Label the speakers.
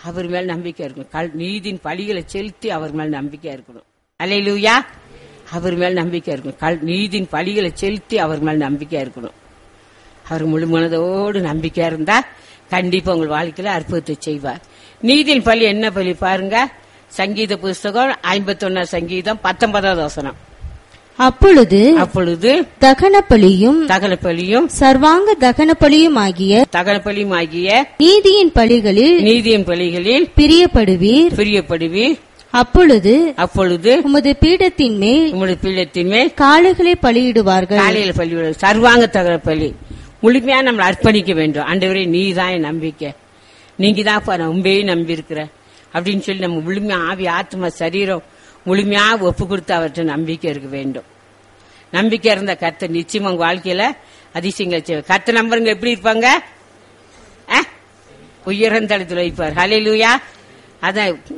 Speaker 1: அவர் மேல் நம்பிக்கை இருக்கணும் கல் நீதியின் பழிகளை செலுத்தி அவர் மேல் நம்பிக்கை இருக்கணும் அல்லையிலூயா அவர் மேல் நம்பிக்கை இருக்கணும் கல் நீதியின் பழிகளை செலுத்தி அவர் மேல் நம்பிக்கை இருக்கணும் அவர் முழு மனதோடு நம்பிக்கையா இருந்தா கண்டிப்பா உங்கள் வாழ்க்கையில அற்புதத்தை செய்வார் நீதியின் பள்ளி என்ன பள்ளி பாருங்க சங்கீத புஸ்தகம் ஐம்பத்தொன்னா சங்கீதம் பத்தொன்பதாவது வசனம்
Speaker 2: அப்பொழுது
Speaker 1: அப்பொழுது
Speaker 2: தகன பலியும்
Speaker 1: தகன பலியும்
Speaker 2: சர்வாங்க தகன பலியும் ஆகிய
Speaker 1: தகன பலியும் ஆகிய
Speaker 2: நீதியின் பலிகளில்
Speaker 1: நீதியின் பலிகளில்
Speaker 2: பிரியப்படுவீர்
Speaker 1: பிரியப்படுவீர்
Speaker 2: அப்பொழுது
Speaker 1: அப்பொழுது
Speaker 2: உமது பீடத்தின் மேல்
Speaker 1: உங்களுடைய பீடத்தின் மேல்
Speaker 2: காளைகளை பலியிடுவார்கள்
Speaker 1: காலையில பள்ளி விட சர்வாங்க தகர பள்ளி முழுமையா நம்மளை அர்ப்பணிக்க வேண்டும் ஆண்டவரே நீ தான் என் நம்பிக்கை நீங்க தான்ப்பா நான் உண்மையே நம்பி இருக்கிறேன் அப்படின்னு சொல்லி நம்ம முழுமையா ஆவி ஆத்மா சரீரம் முழுமையா ஒப்பு கொடுத்து அவர்கிட்ட நம்பிக்கை இருக்க வேண்டும் நம்பிக்கை இருந்த கர்த்தர் நிச்சயம் உங்க வாழ்க்கையில அதிசயங்களை செய்வார் கர்த்த நம்பருங்க எப்படி இருப்பாங்க அஹ்? உயர்ந்த இடத்துல வைப்பார் ஹalleluya அதான்